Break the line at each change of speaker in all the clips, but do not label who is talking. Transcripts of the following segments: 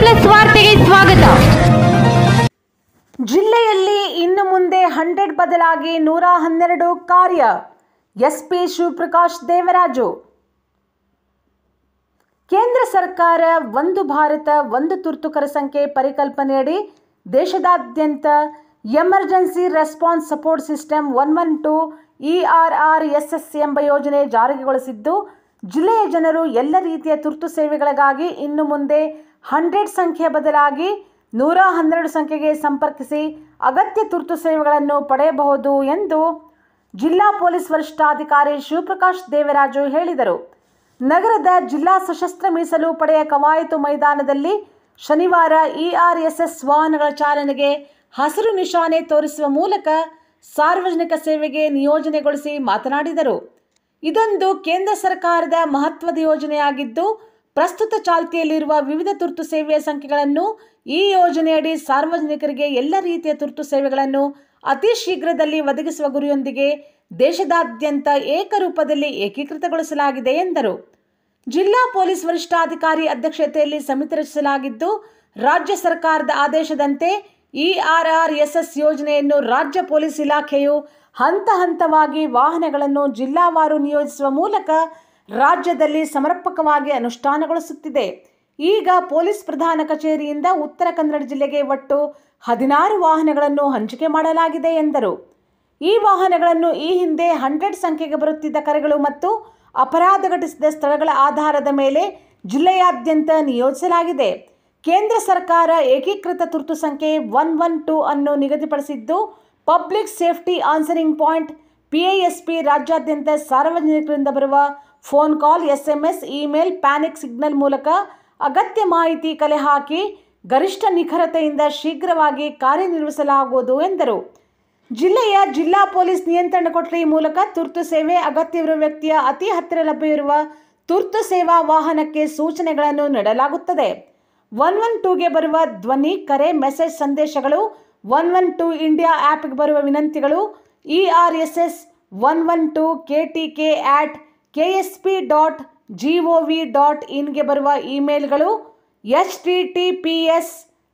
plus ವಾರ್ತೆಗೆ ಸ್ವಾಗತ
ಜಿಲ್ಲೆಯಲ್ಲಿ ಇನ್ನು ಮುಂದೆ ಹಂಡ್ರೆಡ್ ಬದಲಾಗಿ ನೂರ ಹನ್ನೆರಡು ಕಾರ್ಯ ಎಸ್ಪಿ ಶಿವಪ್ರಕಾಶ್ ದೇವರಾಜು ಕೇಂದ್ರ ಸರ್ಕಾರ ಒಂದು ಭಾರತ ಒಂದು ತುರ್ತು ಕರಸಂಖ್ಯೆ ಪರಿಕಲ್ಪನೆಯಡಿ ದೇಶದಾದ್ಯಂತ emergency response support system one one two E R R S S ಎಂಬ ಯೋಜನೆ ಜಾರಿಗೊಳಿಸಿದ್ದು ಜಿಲ್ಲೆಯ ಜನರು ಎಲ್ಲ ರೀತಿಯ ತುರ್ತು ಸೇವೆಗಳಿಗಾಗಿ ಇನ್ನು ಮುಂದೆ ಹಂಡ್ರೆಡ್ ಸಂಖ್ಯೆ ಬದಲಾಗಿ ನೂರ ಹನ್ನೆರಡು ಸಂಖ್ಯೆಗೆ ಸಂಪರ್ಕಿಸಿ ಅಗತ್ಯ ತುರ್ತು ಸೇವೆಗಳನ್ನು ಪಡೆಯಬಹುದು ಎಂದು ಜಿಲ್ಲಾ ಪೊಲೀಸ್ ವರಿಷ್ಠಾಧಿಕಾರಿ ಶಿವಪ್ರಕಾಶ್ ದೇವರಾಜು ಹೇಳಿದರು ನಗರದ ಜಿಲ್ಲಾ ಸಶಸ್ತ್ರ ಮೀಸಲು ಪಡೆಯ ಕವಾಯತು ಮೈದಾನದಲ್ಲಿ ಶನಿವಾರ ಇಆರ್ಎಸ್ಎಸ್ ವಾಹನಗಳ ಚಾಲನೆಗೆ ಹಸಿರು ನಿಶಾನೆ ತೋರಿಸುವ ಮೂಲಕ ಸಾರ್ವಜನಿಕ ಸೇವೆಗೆ ನಿಯೋಜನೆಗೊಳಿಸಿ ಮಾತನಾಡಿದರು ಇದೊಂದು ಕೇಂದ್ರ ಸರ್ಕಾರದ ಮಹತ್ವದ ಯೋಜನೆಯಾಗಿದ್ದು ಪ್ರಸ್ತುತ ಚಾಲ್ತಿಯಲ್ಲಿರುವ ವಿವಿಧ ತುರ್ತು ಸೇವೆಯ ಸಂಖ್ಯೆಗಳನ್ನು ಈ ಯೋಜನೆಯಡಿ ಸಾರ್ವಜನಿಕರಿಗೆ ಎಲ್ಲ ರೀತಿಯ ತುರ್ತು ಸೇವೆಗಳನ್ನು ಅತಿ ಶೀಘ್ರದಲ್ಲಿ ಒದಗಿಸುವ ಗುರಿಯೊಂದಿಗೆ ದೇಶದಾದ್ಯಂತ ಏಕರೂಪದಲ್ಲಿ ಏಕೀಕೃತಗೊಳಿಸಲಾಗಿದೆ ಎಂದರು ಜಿಲ್ಲಾ ಪೊಲೀಸ್ ವರಿಷ್ಠಾಧಿಕಾರಿ ಅಧ್ಯಕ್ಷತೆಯಲ್ಲಿ ಸಮಿತಿ ರಚಿಸಲಾಗಿದ್ದು ರಾಜ್ಯ ಸರ್ಕಾರದ ಆದೇಶದಂತೆ ಇಆರ್ಆರ್ಎಸ್ಎಸ್ ಯೋಜನೆಯನ್ನು ರಾಜ್ಯ ಪೊಲೀಸ್ ಇಲಾಖೆಯು ಹಂತ ಹಂತವಾಗಿ ವಾಹನಗಳನ್ನು ಜಿಲ್ಲಾವಾರು ನಿಯೋಜಿಸುವ ಮೂಲಕ ರಾಜ್ಯದಲ್ಲಿ ಸಮರ್ಪಕವಾಗಿ ಅನುಷ್ಠಾನಗೊಳಿಸುತ್ತಿದೆ ಈಗ ಪೊಲೀಸ್ ಪ್ರಧಾನ ಕಚೇರಿಯಿಂದ ಉತ್ತರ ಕನ್ನಡ ಜಿಲ್ಲೆಗೆ ಒಟ್ಟು ಹದಿನಾರು ವಾಹನಗಳನ್ನು ಹಂಚಿಕೆ ಮಾಡಲಾಗಿದೆ ಎಂದರು ಈ ವಾಹನಗಳನ್ನು ಈ ಹಿಂದೆ ಹಂಡ್ರೆಡ್ ಸಂಖ್ಯೆಗೆ ಬರುತ್ತಿದ್ದ ಕರೆಗಳು ಮತ್ತು ಅಪರಾಧ ಘಟಿಸಿದ ಸ್ಥಳಗಳ ಆಧಾರದ ಮೇಲೆ ಜಿಲ್ಲೆಯಾದ್ಯಂತ ನಿಯೋಜಿಸಲಾಗಿದೆ ಕೇಂದ್ರ ಸರ್ಕಾರ ಏಕೀಕೃತ ತುರ್ತು ಸಂಖ್ಯೆ ಒನ್ ಒನ್ ಟೂ ಅನ್ನು ನಿಗದಿಪಡಿಸಿದ್ದು public safety answering point PASP ರಾಜ್ಯಾದ್ಯಂತ ಸಾರ್ವಜನಿಕರಿಂದ ಬರುವ phone call SMS email panic signal ಮೂಲಕ ಅಗತ್ಯ ಮಾಹಿತಿ ಕಲೆ ಹಾಕಿ ಗರಿಷ್ಠ ನಿಖರತೆಯಿಂದ ಶೀಘ್ರವಾಗಿ ಕಾರ್ಯನಿರ್ವಹಿಸಲಾಗುವುದು ಎಂದರು ಜಿಲ್ಲೆಯ ಜಿಲ್ಲಾ ಪೊಲೀಸ್ ನಿಯಂತ್ರಣ ಕೊಠಡಿ ಮೂಲಕ ತುರ್ತು ಸೇವೆ ಅಗತ್ಯವಿರುವ ವ್ಯಕ್ತಿಯ ಅತಿ ಹತ್ತಿರ ಲಭ್ಯವಿರುವ ತುರ್ತು ಸೇವಾ ವಾಹನಕ್ಕೆ ಸೂಚನೆಗಳನ್ನು ನೀಡಲಾಗುತ್ತದೆ ಒನ್ ಒನ್ ಟೂಗೆ ಬರುವ ಧ್ವನಿ ಕರೆ ಮೆಸೇಜ್ ಸಂದೇಶಗಳು ಒನ್ ಒನ್ ಟೂ ಇಂಡಿಯಾ ಆ್ಯಪ್ಗೆ ಬರುವ ವಿನಂತಿಗಳು E R S S one one two K T K at K S P dot G O V dot ಇನ್ಗೆ ಬರುವ ಇಮೇಲ್ಗಳು H T T P S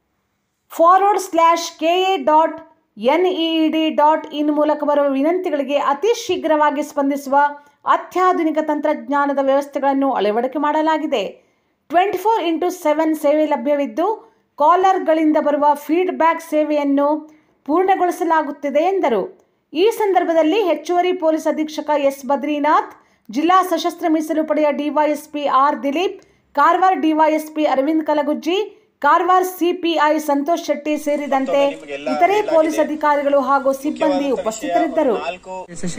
forward slash K A dot N E D dot in ಮೂಲಕ ಬರುವ ವಿನಂತಿಗಳಿಗೆ ಅತಿ ಶೀಘ್ರವಾಗಿ ಸ್ಪಂದಿಸುವ ಅತ್ಯಾಧುನಿಕ ತಂತ್ರಜ್ಞಾನದ ವ್ಯವಸ್ಥೆಗಳನ್ನು ಅಳವಡಿಕೆ ಮಾಡಲಾಗಿದೆ ಟ್ವೆಂಟಿ ಫೋರ್ ಇಂಟು ಸೆವೆನ್ ಸೇವೆ ಲಭ್ಯವಿದ್ದು ಕಾಲರ್ಗಳಿಂದ ಬರುವ ಫೀಡ್ಬ್ಯಾಕ್ ಸೇವೆಯನ್ನು ಪೂರ್ಣಗೊಳಿಸಲಾಗುತ್ತಿದೆ ಎಂದರು ಈ ಸಂದರ್ಭದಲ್ಲಿ ಹೆಚ್ಚುವರಿ ಪೊಲೀಸ್ ಅಧೀಕ್ಷಕ ಎಸ್ ಬದ್ರಿನಾಥ್ ಜಿಲ್ಲಾ ಸಶಸ್ತ್ರ ಮೀಸಲು ಪಡೆಯ DYSP R Dilip Karwar DYSP Aravind Kalagujji Karwar CPI Santosh Shetty ಸೇರಿದಂತೆ ಇತರೆ ಪೊಲೀಸ್ ಅಧಿಕಾರಿಗಳು ಹಾಗೂ ಸಿಬ್ಬಂದಿ ಉಪಸ್ಥಿತರಿದ್ದರು
ನಾಲ್ಕು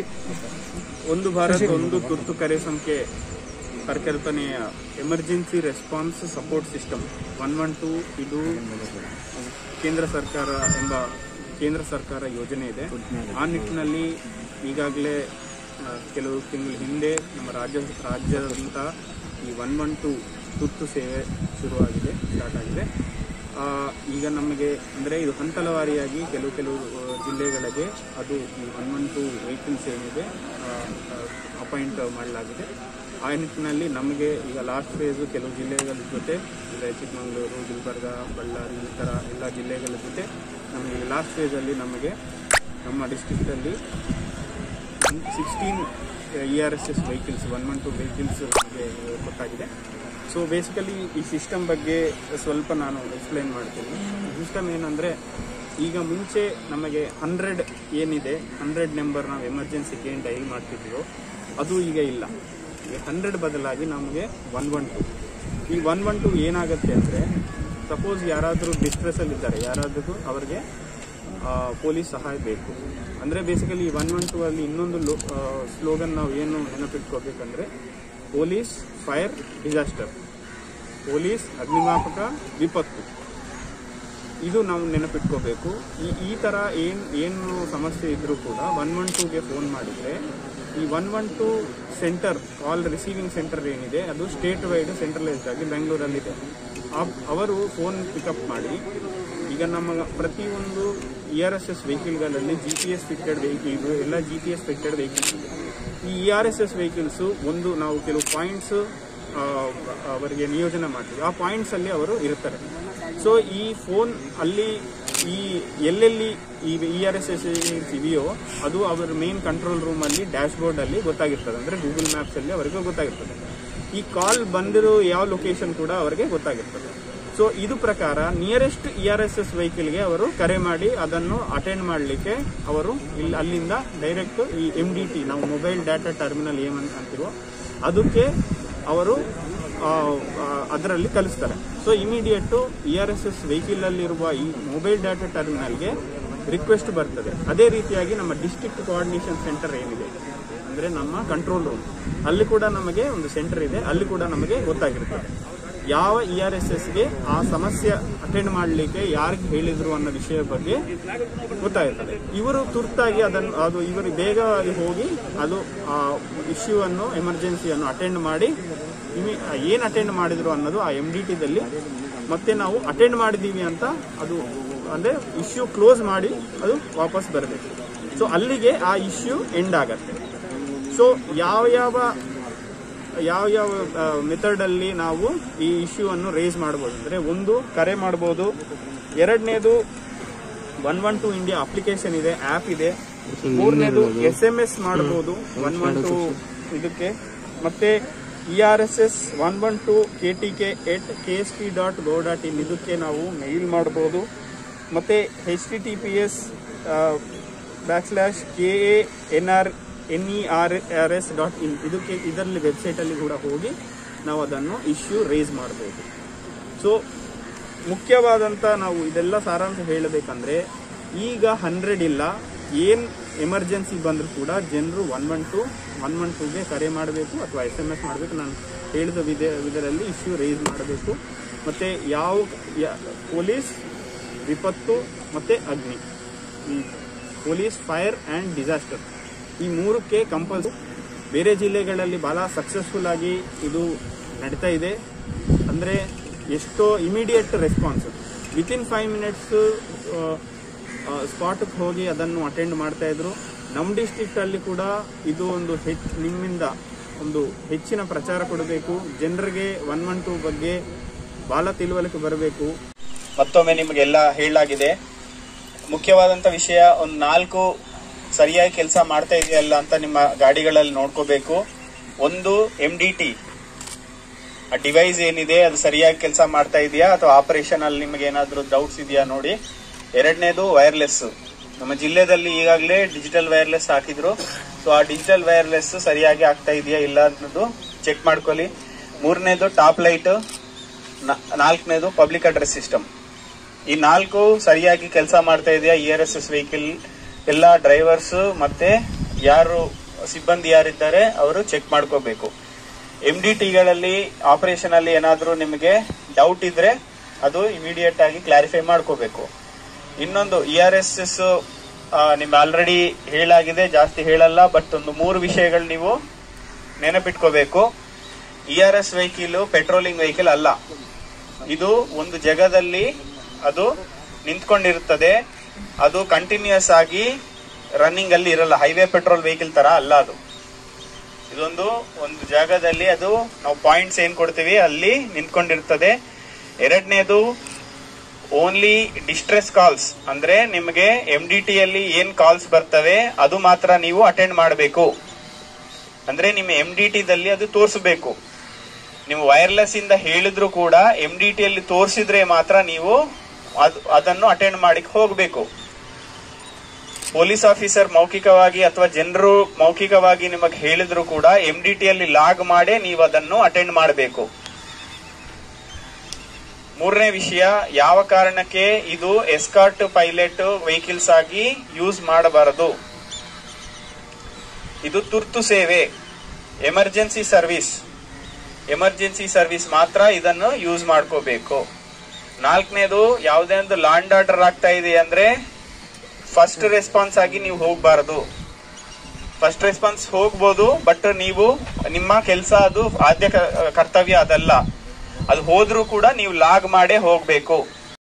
ಒಂದು ಭಾರತ್ ಒಂದು ತುರ್ತು ಕರೆ ಸಂಖ್ಯೆ ಪರಿಕಲ್ಪನೆಯ emergency response support system one one two ಇದು ಕೇಂದ್ರ ಸರ್ಕಾರ ಎಂಬ ಕೇಂದ್ರ ಸರ್ಕಾರ ಯೋಜನೆ ಇದೆ ಆ ನಿಟ್ಟಿನಲ್ಲಿ ಈಗಾಗಲೇ ಆ, ಕೆಲವು ತಿಂಗಳ ಹಿಂದೆ ನಮ್ಮ ರಾಜ್ಯ ರಾಜ್ಯಾದ್ಯಂತ ಈ ಒನ್ ಒನ್ ಟೂ ತುರ್ತು ಸೇವೆ ಶುರುವಾಗಿದೆ ಸ್ಟಾರ್ಟ್ ಆಗಿದೆ ಆ, ಈಗ ನಮಗೆ ಅಂದರೆ ಇದು ಹಂತಲವಾರಿಯಾಗಿ ಕೆಲವು ಕೆಲವು ಆ, ಜಿಲ್ಲೆಗಳಿಗೆ ಅದು ಈ ಒನ್ ಒನ್ ಟೂ ವೆಹಿಕಲ್ಸ್ ಏನಿದೆ ಅಪಾಯಿಂಟ್ ಮಾಡಲಾಗಿದೆ ಆ ನಿಟ್ಟಿನಲ್ಲಿ ನಮಗೆ ಈಗ ಲಾಸ್ಟ್ ಫೇಸು ಕೆಲವು ಜಿಲ್ಲೆಗಳ ಜೊತೆ ಈಗ ಚಿಕ್ಕಮಗಳೂರು ಗುಲ್ಬರ್ಗ ಬಳ್ಳಾರಿ ಈ ಥರ ಎಲ್ಲ ಜಿಲ್ಲೆಗಳ ಜೊತೆ ನಮಗೆ ಲಾಸ್ಟ್ ಫೇಸಲ್ಲಿ ನಮಗೆ ನಮ್ಮ ಡಿಸ್ಟ್ರಿಕ್ಟಲ್ಲಿ sixteen E R S S vehicles one one two vehicles ನಮಗೆ ಗೊತ್ತಾಗಿದೆ ಸೊ ಬೇಸಿಕಲಿ ಈ ಸಿಸ್ಟಮ್ ಬಗ್ಗೆ ಸ್ವಲ್ಪ ನಾನು ಎಕ್ಸ್ಪ್ಲೈನ್ ಮಾಡ್ತೀನಿ ಸಿಸ್ಟಮ್ ಏನಂದರೆ ಈಗ ಮುಂಚೆ ನಮಗೆ ಹಂಡ್ರೆಡ್ ಏನಿದೆ ಹಂಡ್ರೆಡ್ ನಂಬರ್ ನಾವು ಎಮರ್ಜೆನ್ಸಿಗೆ ಏನು ಡೈಲ್ ಮಾಡ್ತಿದ್ದೀವೋ ಅದು ಈಗ ಇಲ್ಲ ಈಗ ಹಂಡ್ರೆಡ್ ಬದಲಾಗಿ ನಮಗೆ ಒನ್ ಒನ್ ಟು ಈ ಒನ್ ಒನ್ ಟು ಏನಾಗುತ್ತೆ ಅಂದರೆ ಸಪೋಸ್ ಯಾರಾದರೂ ಡಿಸ್ಟ್ರೆಸ್ಸಲ್ಲಿದ್ದಾರೆ ಯಾರಾದರೂ ಅವರಿಗೆ ಆ, ಪೊಲೀಸ್ ಸಹಾಯ ಬೇಕು ಅಂದರೆ ಬೇಸಿಕಲಿ ಒನ್ ಒನ್ ಟೂ ಅಲ್ಲಿ ಇನ್ನೊಂದು ಸ್ಲೋಗನ್ ನಾವು ಏನು ನೆನಪಿಟ್ಕೋಬೇಕಂದ್ರೆ ಪೊಲೀಸ್ ಫೈರ್ ಡಿಸಾಸ್ಟರ್ ಪೊಲೀಸ್ ಅಗ್ನಿಮಾಪಕ ವಿಪತ್ತು ಇದು ನಾವು ನೆನಪಿಟ್ಕೋಬೇಕು ಈ ಈ ಥರ ಏನು ಏನು ಸಮಸ್ಯೆ ಇದ್ರೂ ಕೂಡ ಒನ್ ಒನ್ ಟೂಗೆ ಫೋನ್ ಮಾಡಿದರೆ ಈ one one two center call receiving center ಏನಿದೆ ಅದು ಸ್ಟೇಟ್ ವೈಡ್ ಸೆಂಟ್ರಲೈಸ್ಡ್ ಆಗಿ ಬೆಂಗಳೂರಲ್ಲಿದೆ ಆ- ಅವರು ಫೋನ್ ಪಿಕಪ್ ಮಾಡಿ ಈಗ ನಮ್ಮ ಪ್ರತಿಯೊಂದು ಇ ಆರ್ ಎಸ್ ಎಸ್ ವೆಹಿಕಲ್ಗಳಲ್ಲಿ G P S fitted vehicle ಎಲ್ಲ G P S fitted vehicles ಇದೆ ಈ E R S S vehicles ಒಂದು ನಾವು ಕೆಲವು ಪಾಯಿಂಟ್ಸ್ ಆ, ಅವರಿಗೆ ನಿಯೋಜನೆ ಮಾಡ್ತೀವಿ ಆ ಪಾಯಿಂಟ್ಸ್ ಅಲ್ಲಿ ಅವರು ಇರ್ತಾರೆ ಸೊ ಈ ಫೋನ್ ಅಲ್ಲಿ ಈ ಎಲ್ಲೆಲ್ಲಿ ಈ ಇ ಆರ್ ಎಸ್ ಎಸ್ ಇದೆಯೋ ಅದು ಅವರ ಮೇನ್ ಕಂಟ್ರೋಲ್ ರೂಮ್ ಅಲ್ಲಿ ಡ್ಯಾಶ್ ಬೋರ್ಡ್ ಅಲ್ಲಿ ಗೊತ್ತಾಗಿರ್ತದೆ ಅಂದ್ರೆ ಗೂಗಲ್ ಮ್ಯಾಪ್ಸ್ ಅಲ್ಲಿ ಅವರಿಗೆ ಗೊತ್ತಾಗಿರ್ತದೆ ಈ ಕಾಲ್ ಬಂದಿರೋ ಯಾವ ಲೊಕೇಶನ್ ಕೂಡ ಅವರಿಗೆ ಗೊತ್ತಾಗಿರ್ತದೆ ಸೊ ಇದು ಪ್ರಕಾರ nearest E R S S ವೆಹಿಕಲ್ಗೆ ಅವರು ಕರೆ ಮಾಡಿ ಅದನ್ನು ಅಟೆಂಡ್ ಮಾಡಲಿಕ್ಕೆ ಅವರು ಇಲ್ಲಿ ಅಲ್ಲಿಂದ ಡೈರೆಕ್ಟ್ ಈ ಎಂ ಡಿ ಟಿ ನಾವು ಮೊಬೈಲ್ ಡಾಟಾ ಟರ್ಮಿನಲ್ ಏಮಂತ ಅಂತಿರೋ ಅದಕ್ಕೆ ಅವರು ಅದರಲ್ಲಿ ಕಲಿಸ್ತಾರೆ so immediate E R S S vehicle ಅಲ್ಲಿರುವ ಈ ಮೊಬೈಲ್ ಡಾಟಾ ಟರ್ಮಿನಲ್ಗೆ ರಿಕ್ವೆಸ್ಟ್ ಬರ್ತದೆ ಅದೇ ರೀತಿಯಾಗಿ ನಮ್ಮ ಡಿಸ್ಟ್ರಿಕ್ಟ್ ಕೋಆರ್ಡಿನೇಷನ್ ಸೆಂಟರ್ ಏನಿದೆ ಅಂದ್ರೆ ನಮ್ಮ ಕಂಟ್ರೋಲ್ ರೂಮ್ ಅಲ್ಲಿ ಕೂಡ ನಮಗೆ ಒಂದು ಸೆಂಟರ್ ಇದೆ ಅಲ್ಲಿ ಕೂಡ ನಮಗೆ ಗೊತ್ತಾಗಿರ್ತದೆ ಯಾವ ಇ ಆರ್ ಎಸ್ ಎಸ್ಗೆ ಆ ಸಮಸ್ಯೆ ಅಟೆಂಡ್ ಮಾಡಲಿಕ್ಕೆ ಯಾರಿಗೆ ಹೇಳಿದ್ರು ಅನ್ನೋ ವಿಷಯ ಬಗ್ಗೆ ಗೊತ್ತಾಗಿರ್ತದೆ ಇವರು ತುರ್ತಾಗಿ ಅದನ್ನು ಅದು ಇವರು ಬೇಗ ಹೋಗಿ ಅದು ಆ ಇಶ್ಯೂ ಅನ್ನು ಎಮರ್ಜೆನ್ಸಿಯನ್ನು ಅಟೆಂಡ್ ಮಾಡಿ ಇಮಿ ಏನು ಅಟೆಂಡ್ ಮಾಡಿದ್ರು ಅನ್ನೋದು ಆ ಎಮ್ ಡಿ ಟಿದಲ್ಲಿ ಮತ್ತೆ ನಾವು ಅಟೆಂಡ್ ಮಾಡಿದ್ದೀವಿ ಅಂತ ಅದು ಅಂದ್ರೆ ಇಶ್ಯೂ ಕ್ಲೋಸ್ ಮಾಡಿ ಅದು ವಾಪಸ್ ಬರಬೇಕು ಸೊ ಅಲ್ಲಿಗೆ ಆ ಇಶ್ಯೂ ಎಂಡ್ ಆಗತ್ತೆ ಸೊ ಯಾವ ಯಾವ ಯಾವ ಯಾವ ಮೆಥಡ್ ಅಲ್ಲಿ ನಾವು ಈ ಇಶ್ಯೂ ಅನ್ನು ರೇಸ್ ಮಾಡಬಹುದು ಅಂದ್ರೆ ಒಂದು ಕರೆ ಮಾಡಬಹುದು ಎರಡನೇದು one one two India application ಇದೆ ಆಪ್ ಇದೆ ಮೂರನೇದು ಎಸ್ ಎಂ ಎಸ್ ಮಾಡಬಹುದು ಒನ್ ಒನ್ ಟು ಇದಕ್ಕೆ ಮತ್ತೆ E R S S one one two K T K at K S P dot go dot in ಇದಕ್ಕೆ ನಾವು ಮೇಲ್ ಮಾಡಬಹುದು ಮತ್ತೆ H T T P S backslash K A N R N E R R S dot in ಇದಕ್ಕೆ ಇದರಲ್ಲಿ ವೆಬ್ಸೈಟಲ್ಲಿ ಕೂಡ ಹೋಗಿ ನಾವು ಅದನ್ನು ಇಶ್ಯೂ ರೇಸ್ ಮಾಡಬಹುದು ಸೊ ಮುಖ್ಯವಾದಂಥ ನಾವು ಇದೆಲ್ಲ ಸಾರಾಂಶ ಹೇಳಬೇಕಂದ್ರೆ ಈಗ ಹಂಡ್ರೆಡ್ ಇಲ್ಲ ಏನು ಎಮರ್ಜೆನ್ಸಿ ಬಂದರೂ ಕೂಡ ಜನರು one one two one one ಟೂಗೆ ಕರೆ ಮಾಡಬೇಕು ಅಥವಾ ಎಸ್ ಎಮ್ ಎಸ್ ಮಾಡಬೇಕು ನಾನು ಹೇಳಿದ ವಿಧ ಇದರಲ್ಲಿ ಇಶ್ಯೂ ರೇಸ್ ಮಾಡಬೇಕು ಮತ್ತು ಯಾವ ಯಾ- ಪೊಲೀಸ್ ವಿಪತ್ತು ಮತ್ತು ಅಗ್ನಿ ಈ ಪೊಲೀಸ್ ಫೈರ್ ಆ್ಯಂಡ್ ಡಿಸಾಸ್ಟರ್ ಈ ಮೂರಕ್ಕೆ ಕಂಪಲ್ಸ್ ಬೇರೆ ಜಿಲ್ಲೆಗಳಲ್ಲಿ ಬಹಳ ಸಕ್ಸಸ್ಫುಲ್ ಆಗಿ ಇದು ನಡೀತಾ ಇದೆ ಅಂದರೆ ಎಷ್ಟೋ immediate response within five minutes ಸ್ಪಾಟ್ಗೆ ಹೋಗಿ ಅದನ್ನು ಅಟೆಂಡ್ ಮಾಡ್ತಾ ಇದ್ರು ನಮ್ಮ ಡಿಸ್ಟ್ರಿಕ್ಟ್ ಅಲ್ಲಿ ಕೂಡ ಇದು ಒಂದು ಹೆಚ್ಚು ನಿಮ್ಮಿಂದ ಒಂದು ಹೆಚ್ಚಿನ ಪ್ರಚಾರ ಕೊಡಬೇಕು ಜನರಿಗೆ ಒನ್ ಒನ್ ಟೂ ಬಗ್ಗೆ ಬಹಳ ತಿಳುವಳಿಕೆ ಬರಬೇಕು
ಮತ್ತೊಮ್ಮೆ ನಿಮಗೆಲ್ಲ ಹೇಳಲಾಗಿದೆ ಮುಖ್ಯವಾದಂತ ವಿಷಯ ಒಂದು ನಾಲ್ಕು ಸರಿಯಾಗಿ ಕೆಲಸ ಮಾಡ್ತಾ ಇದೆಯಲ್ಲ ಅಂತ ನಿಮ್ಮ ಗಾಡಿಗಳಲ್ಲಿ ನೋಡ್ಕೋಬೇಕು ಒಂದು ಎಂ ಡಿ ಟಿ ಆ ಡಿವೈಸ್ ಏನಿದೆ ಅದು ಸರಿಯಾಗಿ ಕೆಲಸ ಮಾಡ್ತಾ ಇದೆಯಾ ಅಥವಾ ಆಪರೇಷನ್ ಅಲ್ಲಿ ನಿಮಗೆ ಏನಾದ್ರೂ ಡೌಟ್ಸ್ ಇದೆಯಾ ನೋಡಿ ಎರಡನೇದು ವೈರ್ಲೆಸ್ ನಮ್ಮ ಜಿಲ್ಲೆಯಲ್ಲಿ ಈಗಾಗಲೇ ಡಿಜಿಟಲ್ ವೈರ್ಲೆಸ್ ಹಾಕಿದ್ರು ಸೊ ಆ ಡಿಜಿಟಲ್ ವೈರ್ಲೆಸ್ ಸರಿಯಾಗಿ ಆಗ್ತಾ ಇದೆಯಾ ಇಲ್ಲ ಅನ್ನೋದು ಚೆಕ್ ಮಾಡ್ಕೊಳ್ಳಿ ಮೂರನೇದು ಟಾಪ್ ಲೈಟ್ ನಾಲ್ಕನೇದು ಪಬ್ಲಿಕ್ ಅಡ್ರೆಸ್ ಸಿಸ್ಟಮ್ ಈ ನಾಲ್ಕು ಸರಿಯಾಗಿ ಕೆಲಸ ಮಾಡ್ತಾ ಇದೆಯಾ E R S S vehicle ಎಲ್ಲ ಡ್ರೈವರ್ಸ್ ಮತ್ತೆ ಯಾರು ಸಿಬ್ಬಂದಿ ಯಾರಿದ್ದಾರೆ ಅವರು ಚೆಕ್ ಮಾಡ್ಕೋಬೇಕು ಎಂ ಡಿ ಟಿಗಳಲ್ಲಿ ಆಪರೇಷನ್ ಅಲ್ಲಿ ಏನಾದರೂ ನಿಮಗೆ ಡೌಟ್ ಇದ್ರೆ ಅದು ಇಮಿಡಿಯೇಟ್ ಆಗಿ ಕ್ಲಾರಿಫೈ ಮಾಡ್ಕೋಬೇಕು ಇನ್ನೊಂದು ಇ ಆರ್ ಎಸ್ ಎಸ್ ನಿಮ್ಗೆ ಆಲ್ರೆಡಿ ಹೇಳಾಗಿದೆ ಜಾಸ್ತಿ ಹೇಳಲ್ಲ ಬಟ್ ಒಂದು ಮೂರು ವಿಷಯಗಳು ನೀವು ನೆನಪಿಟ್ಕೋಬೇಕು E R S vehicle patrolling vehicle ಅಲ್ಲ ಇದು ಒಂದು ಜಗದಲ್ಲಿ ಅದು ನಿಂತ್ಕೊಂಡಿರುತ್ತದೆ ಅದು ಕಂಟಿನ್ಯೂಸ್ ಆಗಿ ರನ್ನಿಂಗ್ ಅಲ್ಲಿ ಇರಲ್ಲ ಹೈವೇ ಪೆಟ್ರೋಲ್ ವೆಹಿಕಲ್ ತರ ಅಲ್ಲ ಅದು ಇದೊಂದು ಒಂದು ಜಾಗದಲ್ಲಿ ಅದು ನಾವು ಪಾಯಿಂಟ್ಸ್ ಏನ್ ಕೊಡ್ತೀವಿ ಅಲ್ಲಿ ನಿಂತ್ಕೊಂಡಿರ್ತದೆ ಎರಡನೇದು ಓನ್ಲಿ ಡಿಸ್ಟ್ರೆಸ್ ಕಾಲ್ಸ್ ಅಂದ್ರೆ ನಿಮಗೆ ಎಂ ಡಿ ಟಿ ಅಲ್ಲಿ ಏನ್ ಕಾಲ್ಸ್ ಬರ್ತವೆ ಅದು ಮಾತ್ರ ನೀವು ಅಟೆಂಡ್ ಮಾಡಬೇಕು ಅಂದ್ರೆ ನಿಮ್ಮ ಎಂ ಡಿ ಟಿದಲ್ಲಿ ಅದು ತೋರಿಸಬೇಕು ನೀವು ವೈರ್ಲೆಸ್ ಇಂದ ಹೇಳಿದ್ರು ಕೂಡ ಎಂ ಡಿ ಟಿ ಅಲ್ಲಿ ತೋರಿಸಿದ್ರೆ ಮಾತ್ರ ನೀವು ಅದ್- ಅದನ್ನು ಅಟೆಂಡ್ ಮಾಡಿಕ್ ಹೋಗಬೇಕು ಪೊಲೀಸ್ ಆಫೀಸರ್ ಮೌಖಿಕವಾಗಿ ಅಥವಾ ಜನರು ಮೌಖಿಕವಾಗಿ ನಿಮಗೆ ಹೇಳಿದ್ರು ಕೂಡ ಎಂ ಡಿ ಟಿ ಅಲ್ಲಿ ಲಾಗ್ ಮಾಡೇ ನೀವು ಅದನ್ನು ಅಟೆಂಡ್ ಮಾಡಬೇಕು ಮೂರನೇ ವಿಷಯ ಯಾವ ಕಾರಣಕ್ಕೆ ಇದು ಎಸ್ಕಾರ್ಟ್ ಪೈಲಟ್ ವೆಹಿಕಲ್ಸ್ ಆಗಿ ಯೂಸ್ ಮಾಡಬಾರದು ಇದು ತುರ್ತು ಸೇವೆ ಎಮರ್ಜೆನ್ಸಿ ಸರ್ವಿಸ್ ಎಮರ್ಜೆನ್ಸಿ ಸರ್ವಿಸ್ ಮಾತ್ರ ಇದನ್ನು ಯೂಸ್ ಮಾಡ್ಕೋಬೇಕು ನಾಲ್ಕನೇದು ಯಾವುದೇ ಒಂದು ಲಾಂಡ್ ಆರ್ಡರ್ ಆಗ್ತಾ ಇದೆ ಅಂದ್ರೆ ಫಸ್ಟ್ ರೆಸ್ಪಾನ್ಸ್ ಆಗಿ ನೀವು ಹೋಗಬಾರದು ಫಸ್ಟ್ ರೆಸ್ಪಾನ್ಸ್ ಹೋಗ್ಬೋದು ಬಟ್ ನೀವು ನಿಮ್ಮ ಕೆಲಸ ಅದು ಆದ್ಯ ಕ- ಕರ್ತವ್ಯ ಅದಲ್ಲ ಅದು ಹೋದ್ರೂ ಕೂಡ ನೀವು ಲಾಗ್ ಮಾಡೇ ಹೋಗ್ಬೇಕು